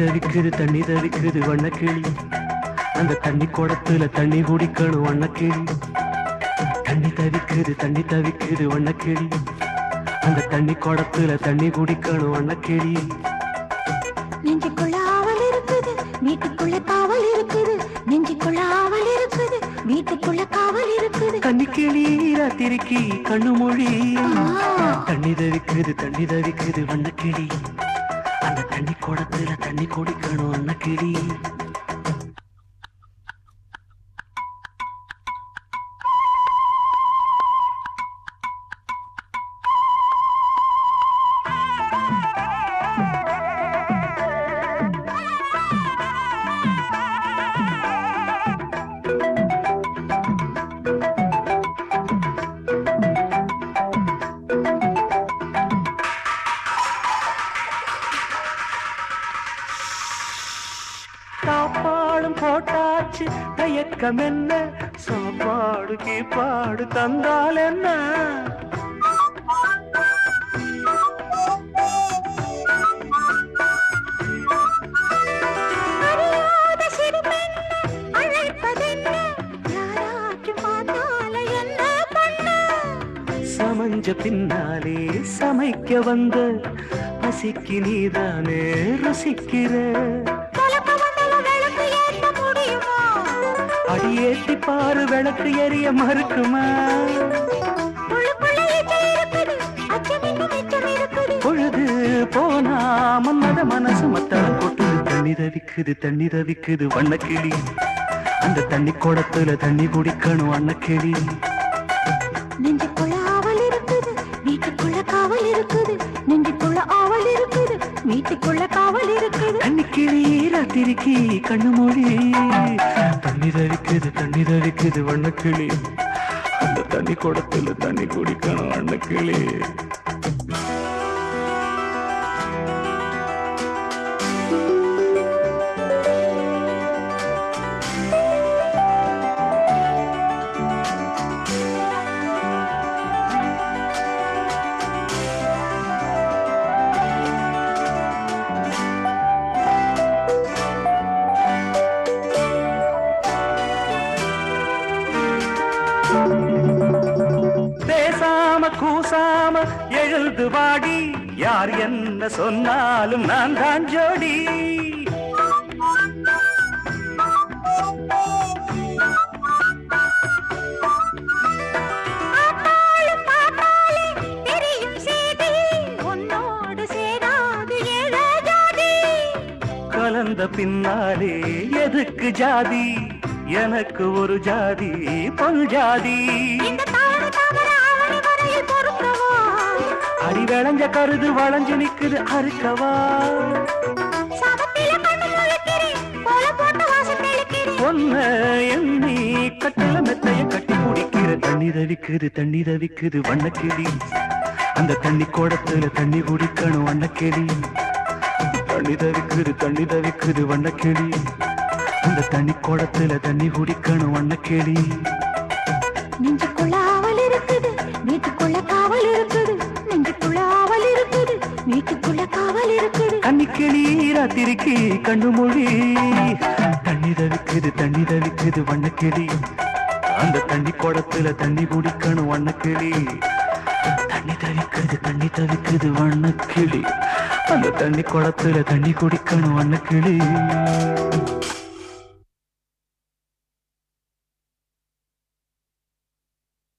தவிக்குது தண்ணி தவிக்குது வண்ணக்கிளி அந்த தண்ணி குடத்துல தண்ணி குடிக்கணும் வண்ணக்கிளி தண்ணி தவிக்குது தண்ணி தவிக்குது வண்ணக்கிளி அந்த தண்ணி குடத்துல தண்ணி குடிக்கணும் வண்ணக்கிளி நெஞ்சுக்குள்ள ஆவல் இருக்குது வீட்டுக்குள்ள காவல் இருக்குது நெஞ்சுக்குள்ள ஆவல் இருக்குது வீட்டுக்குள்ள காவல் இருக்குது கன்னிக்கிளி ராத்திரிக்கு கண்ணு மொழி ஆ. தண்ணி தவிக்குது தண்ணி தவிக்குது வண்ணக்கிளி அந்த தண்ணி குடத்துல தண்ணி குடிக்கணும் வண்ணக்கிளி சாப்பாடும் போட்டாச்சு தயக்கம் என்ன சாப்பாடு கீப்பாடு தந்தால் என்ன அறியாத சிறுபெண்ணை அழைப்பதென்ன? யாராச்சும் பார்த்தால என்ன பண்ண? சமஞ்ச பின்னாலே சமைக்க வந்த பசிக்கு நீதானே ருசிக்கிற தொலைக்க வந்தவ விளக்கு ஏத்த முடியுமா? அடியேத்தி பாரு விளக்கு எரிய மறுக்குமா உள்ளுக்குள்ள ஈச்சை இருக்குது, அச்சமிட்டு மிச்சம் இருக்குது. பொழுது போனா மன்மத மனசு மத்தளம் கொட்டுது தண்ணி தவிக்குது தண்ணி தவிக்குது வண்ணக்கிளி அந்த தண்ணி குடத்துல தண்ணி குடிக்கணும் வண்ணக்கிளி நெஞ்சுக்குள்ள ஆவல் இருக்குது வீட்டுக்குள்ள காவல் இருக்குது நெஞ்சுக்குள்ள ஆவல் இருக்குது வீட்டுக்குள்ள காவல் இருக்குது கண்ணிக்கிளி ராத்திரிக்கு கண்ணு மொழி தண்ணி தவிக்குது தண்ணி தவிக்குது வண்ணக்கிளி அந்த தண்ணி குடத்துல தண்ணி குடிக்கணும் வண்ணக்கிளி பேசாம கூசாம எழுந்து வாடி யார் என்ன சொன்னாலும் நான் தான் ஜோடி பார்த்தாலும் பார்த்தாலே தெரியும் செய்தி உன்னோடு சேராது ஏழ ஜாதி கலந்த பின்னாலே எதுக்கு ஜாதி எனக்கு ஒரு ஜாதி பொன் ஜாதி இந்த தாவர தாவர ஆவணி வரையில் பொறுக்கவா அடி விளைஞ்ச கருது வளைஞ்சு நிக்குது அறுக்கவா சமத்தில கண்ணு முழிக்கிறேன் கோல போட்ட வாசம் தெளிக்கிறேன் பொண்ண எண்ணி கட்டில மெத்தைய கட்டி குடிக்கிற தண்ணி தவிக்குது தண்ணி தவிக்குது வண்ணக்கிளி அந்த தண்ணி குடத்துல தண்ணி குடிக்கணும் வண்ணக்கிளி தண்ணி தவிக்குது தண்ணி தவிக்குது வண்ணக்கிளி அந்த தண்ணி குடத்துல தண்ணி குடிக்கணும் வண்ணக்கிளி நெஞ்சுக்குள்ள ஆவல் இருக்குது வீட்டுக்குள்ள காவல் இருக்குது நெஞ்சுக்குள்ள ஆவல் இருக்குது வீட்டுக்குள்ள காவல் இருக்குது கன்னிக்கிளி ராத்திரிக்கு கண்ணு மொழி தண்ணி தவிக்குது தண்ணி தவிக்குது வண்ணக்கிளி அந்த தண்ணி குடத்துல தண்ணி குடிக்கணும் வண்ணக்கிளி தண்ணி தவிக்குது தண்ணி தவிக்குது வண்ணக்கிளி அந்த தண்ணி குடத்துல தண்ணி குடிக்கணும் வண்ணக்கிளி